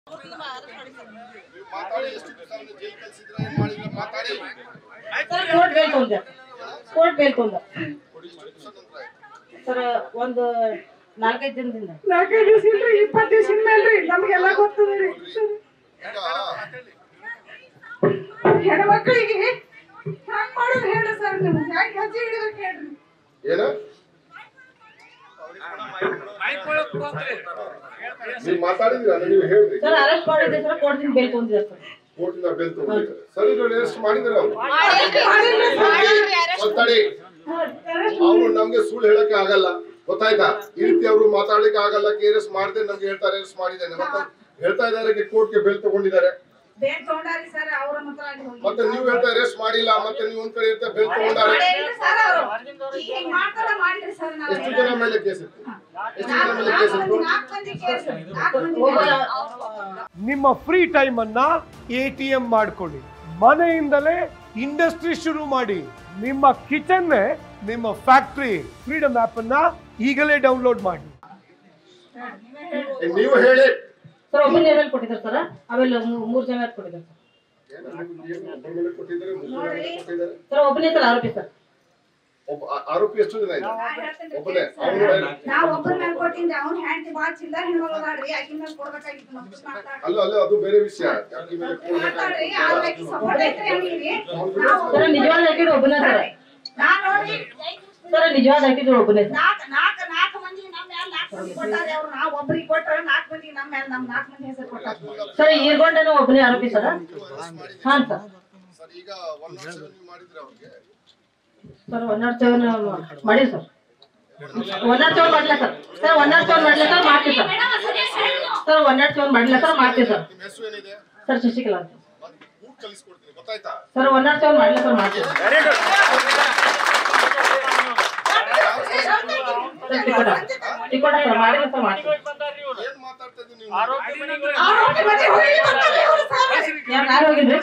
ಮಾತಾಡಿ ಎಷ್ಟು ದಿವಸ ಅವ್ರನ್ನ ಜೈಲ್ ಕಳ್ಸಿದ್ರೆ ಏನ್ ಮಾಡಿದ್ರೆ ಮಾತಾಡಿ ಸರ್ ಕೋರ್ಟ್ ಬೇಲ್ ತೊಂದ ಕೋರ್ಟ್ ಬೇಲ್ ತೊಂದ ಕೊಡಿ ಎಷ್ಟು ದಿವಸ ನಂತರ ಆಯ್ತು ಸರ್ ಒಂದು ನಾಲ್ಕೈದು ದಿನದಿಂದ ನಾಲ್ಕೈದು ದಿವಸ ಇಲ್ರಿ ಇಪ್ಪತ್ತು ದಿವಸ ಮೇಲ್ರಿ ನಮ್ಗೆಲ್ಲ ಗೊತ್ತದ್ರಿ ಈಗ ಹೆಣ್ಮಕ್ಳಿಗೆ ಹ್ಯಾಂಗ್ ಮಾಡೋದು ಹೇಳಿ ಸರ್ ನೀವು ಹ್ಯಾಂಗ್ ಹೆಜ್ಜೆ ಹಿಡಿಬೇಕು ಹೇಳ್ರಿ ಏನು ನೀವು ಮಾತಾಡಿದ್ರ ನೀವು ಹೇಳ್ರಿ ಸರ್ ಅರೆಸ್ಟ್ ಮಾಡಿದ್ದೆ ಸರ್ ಕೋರ್ಟಿಂದ ಬೇಲ್ ತೊಂದಿದ್ದಾರೆ ಸರ್ ಕೋರ್ಟಿನ ಬೆಲ್ ತಗೊಂಡಿದ್ದಾರೆ ಸರಿ ನೋಡಿ ಅರೆಸ್ಟ್ ಮಾಡಿದ್ರೆ ಅವ್ರು ಮಾಡಿಲ್ರಿ ತಡಿ ಅವ್ರು ನಮ್ಗೆ ಸುಳ್ಳು ಹೇಳಕ್ಕೆ ಆಗಲ್ಲ ಗೊತ್ತಾಯ್ತಾ ಈ ರೀತಿ ಅವರು ಮಾತಾಡ್ಲಿಕ್ಕೆ ಆಗಲ್ಲ ಕೇರಸ್ ಮಾಡದೆ ನಮ್ಗೆ ಹೇಳ್ತಾರೆ ಅರೆಸ್ಟ್ ಮಾಡಿದ್ದೇನೆ ಮತ್ತೆ ಹೇಳ್ತಾ ಇದಾರೆ ಕೋರ್ಟ್ಗೆ ಬೆಲ್ ತಗೊಂಡಿದ್ದಾರೆ ಬೇಲ್ ತಗೊಂಡಾರಿ ಸರ್ ಅವ್ರ ಮಾತ್ರ ಅಲ್ಲಿ ಹೋಗಿ ಮತ್ತೆ ನೀವು ಹೇಳ್ತಾ ಅರೆಸ್ಟ್ ಮಾಡಿಲ್ಲ ಮತ್ತೆ ನೀವು ಒಂದ್ ಕಡೆ ಇರ್ತಾ ಬೆಲ್ ತಗೊಂಡಾರೆ ಮಾಡಿಲ್ರಿ ಸರ್ ಅವರು ಈಗ ಮಾಡ್ತಾರ ಮಾಡಿರಿ ಸರ್ ನಾವು ಎಷ್ಟು ಜನ ಮೇಲೆ ಕೇಸ್ ಇತ್ತು ಎಷ್ಟು ಜನ ಮೇಲೆ ಕೇಸ್ ಇತ್ತು ನಾಲ್ಕು ಮಂದಿ ಕೇಸ್ ನಾಲ್ಕು ಮಂದಿ ಒಬ್ಬ ನಿಮ್ಮ ಫ್ರೀ ಟೈಮ್ ಅನ್ನ ಎ ಟಿ ಎಂ ಮಾಡ್ಕೊಳ್ಳಿ ಮನೆಯಿಂದಲೇ ಇಂಡಸ್ಟ್ರಿ ಶುರು ಮಾಡಿ ನಿಮ್ಮ ಕಿಚನ್ ನಿಮ್ಮ ಫ್ಯಾಕ್ಟ್ರಿ ಫ್ರೀಡಮ್ ಆಪ್ ಅನ್ನ ಈಗಲೇ ಡೌನ್ಲೋಡ್ ಮಾಡಿ ನೀವು ಹೇಳಿ ಸರ್ ಒಬ್ಬನ ಲೆವೆಲ್ ಕೊಟ್ಟಿದ್ದಾರೆ ಸರ್ ಆಮೇಲೆ ಮೂ- ಮೂರ್ ಜನ ಕೊಟ್ಟಿದ್ದಾರೆ ಸರ್ ಏನು ನೀವು ಒಬ್ಬರ ಮೇಲೆ ಕೊಟ್ಟಿದ್ದಾರೆ ಮುಗ್ಗರ ಮೇಲೆ ಕೊಟ್ಟಿದ್ದಾರೆ ಸರ್ ಒಬ್ಬನೇ ಸರ್ ಆರೋಪಿ ಸರ್ ಒಬ್ಬ ಆ- ಆರೋಪಿ ಎಷ್ಟು ಜನ ಇದ್ದಾರೆ ನಾ ಹೇಳ್ತೇನ್ರಿ ಒಬ್ಬನೇ ಕೇಳಿ ಸರ್. ಅವನು ನಾವ್ ಒಬ್ಬರ ಮೇಲೆ ಕೊಟ್ಟಿದ್ದೆ ಅವ್ನ ಹೆಂಡತಿ ಬಾಳ ಚಿಲ್ಲರ್ ಹೆಣ್ಮಗಳು ಅದಾಳ್ರಿ ಆಕಿ ಮೇಲೆ ಕೊಡ್ಬೇಕಾಗಿತ್ತು ನಾವು ಮಾತಾಡ್ರಿ ಅಲ್ಲ ಅಲ್ಲ ಅದು ಬೇರೆ ವಿಷಯ ಆಕಿ ಮೇಲೆ ಮಾತಾಡ್ರಿ ಆದ್ರೆ ಆಕಿ ಸಪೋರ್ಟ್ ಐತ್ರಿ ಅವ್ನಿಗೆ ಸರ್ ನಿಜವಾದ ಹಾಕಿದ್ರು ಒಬ್ಬನೇ ಸರ್ ನಾ ನೋಡ್ರಿ ಸರ್ ನಿಜವಾದ ಹಾಕಿದ್ರು ಒಬ್ಬನೇ ಸರ್ ನಾಲ್ಕು ನಾಲ್ಕು ನಾಲ್ಕು ಮಂದಿ ನಮ್ಮ ಮೇಲೆ ನಾಲ್ಕು ಮಂದಿ ಕೊಟ್ಟಾರೆ ಅವ್ರು ನಾವು ಒಬ್ರಿಗೆ ಕೊಟ್ರೆ ನಾಲ್ಕು ಮಂದಿ ನಮ್ಮ ಮೇಲೆ ನಮ್ಮ ನಾಲ್ಕು ಮಂದಿ ಹೆಸರು ಕೊಟ್ಟಾರೆ ಸರ್ ಈರ್ಗೊಂಡನು ಒಬ್ಬನೇ ಆರೋಪಿ ಸರ್ ಹಾಂ ಸರ್ ಸರ್ ಈಗ ಒನ್ ನಾಟ್ ಸೆವೆನ್ ನೀವು ಮಾಡಿದ್ರೆ ಅವ್ರಿಗೆ ಸರ್ ಒನ್ ನಾಟ್ ಸೆವೆನ್ ಮಾಡಿ ಸರ್ ಒನ್ ನಾಟ್ ಸೆವೆನ್ ಮಾಡಲಿಲ್ಲ sir sir one nought seven ಮಾಡಲಿಲ್ಲ ಸರ್ ಮಾಡ್ತೀವಿ sir sir one nought seven ಮಾಡಲಿಲ್ಲ ಸರ್ ಮಾಡ್ತೀವಿ ಸರ್ ನಿಮ್ಮ ಹೆಸರು ಏನಿದೆ ಸರ್ ಶಶಿಕಲಾ ಅಂತ ಊಟ ಕಲಿಸ್ಕೊಡ್ತೀನಿ ಗೊತ್ತಾಯ್ತಾ ಸರ್ ಒನ್ ನಾಟ್ ಸೆವೆನ್ ಮಾಡಲಿಲ್ಲ ಸರ್ ಮಾಡ್ತೀವಿ ಸರ್ ಟಿಕೋಟ ಟಿಕೋಟ ಸರ್ ಮಾಡಿಲ್ಲ ಸರ್ ಮಾಡ್ತೀವಿ ಏನ್ ಮಾತಾಡ್ತಾ ಇದ್ದೀನಿ ನೀವು ಆರೋಪಿ ಮನೆ ಹೋಗಿ ಬರ್ತಾರೆ ಅವ್ರು ಸರ್. ಯಾರು ಯಾರು ಹೋಗಿದ್ರಿ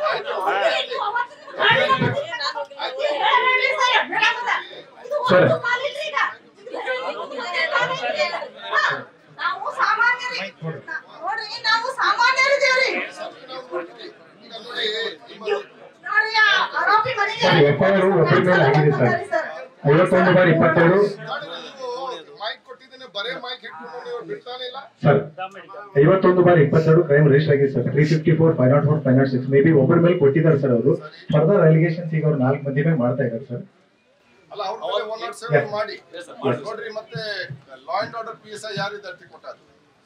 ಹೇಳ್ರಿ ಸರ್, ಮೇಡಮ್ ಅದ. ಇದು ಒಂದು ಕಾಲಿಲ್ರಿ ಈಗ. ಹಾ, ನಾವು ಸಾಮಾನ್ಯರಿ ನೋಡ್ರಿ ನಾವು ಸಾಮಾನ್ಯರಿದ್ದೇವ್ರಿ ಈಗ ನೋಡಿ ನಿಮ್ಮ ನೋಡ್ರಿ ಆ ಆರೋಪಿ ಮನೆಗೆ ಸರ್, FIR ಒಬ್ಬರ ಮೇಲೆ ಆಗಿದೆ ಸರ್. ಸರ್ ಐವತ್ತೊಂದು ಬಾರ್ ಇಪ್ಪತ್ತೆರಡು ಮೈಕ್ ಕೊಟ್ಟಿದ್ದೇನೆ ಬರೇ ಮೈಕ್ ಇಟ್ಕೊಂಡು ನೀವು ಬಿಡ್ತಾನೆ ಇಲ್ಲ ಸರ್ ಐವತ್ತೊಂದು ಬಾರ್ ಇಪ್ಪತ್ತೆರಡು ಕ್ರೈಮ್ ರಿಜಿಸ್ಟರ್ ಆಗಿದೆ sir three fifty four five nought four five nought six maybe ಒಬ್ಬರ ಮೇಲೆ ಕೊಟ್ಟಿದ್ದಾರೆ ಸರ್ ಅವರು ಫರ್ದರ್ ಅಲಿಗೇಷನ್ಸ್ ಈಗ ಅವ್ರು ನಾಲ್ಕು ಮಂದಿ ಮೇಲೆ ಮಾಡ್ತಾ ಇದ್ದಾರೆ ಸರ್ ಅಲ್ಲ ಅವ್ರ ಮೇಲೆ ಒನ್ ನಾಟ್ ಸೆವೆನ್ ಮಾಡಿ ನೋಡ್ರಿ ಮತ್ತೆ law and order P S I ಯಾರು ಇದ್ದಾರೆ ತಿಳ್ಕೊಟ್ಟಾರ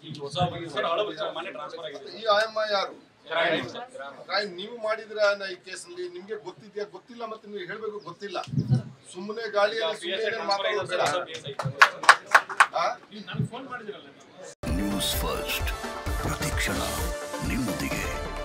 ಮತ್ತೆ ಈ ಐ ಎಂ ಐ ಯಾರು ಕ್ರೈಮ್ ನೀವು ಮಾಡಿದ್ರ ಈ ಕೇಸಲ್ಲಿ ನಿಮ್ಗೆ ಗೊತ್ತಿದ್ಯಾ ಗೊತ್ತಿಲ್ಲ ಮತ್ತೆ ನೀವು ಹೇಳ್ಬೇಕು ಗೊತ್ತಿಲ್ಲ ಸುಮ್ಮನೆ ಗಾಳಿಯಲ್ಲಿ ಸುಮ್ಮನೆ ಮಾತಾಡೋದು ಬೇಡ ಆ? ನ್ಯೂಸ್ ಫಸ್ಟ್ ಪ್ರತಿಕ್ಷಣ ನಿಮ್ಮೊಂದಿಗೆ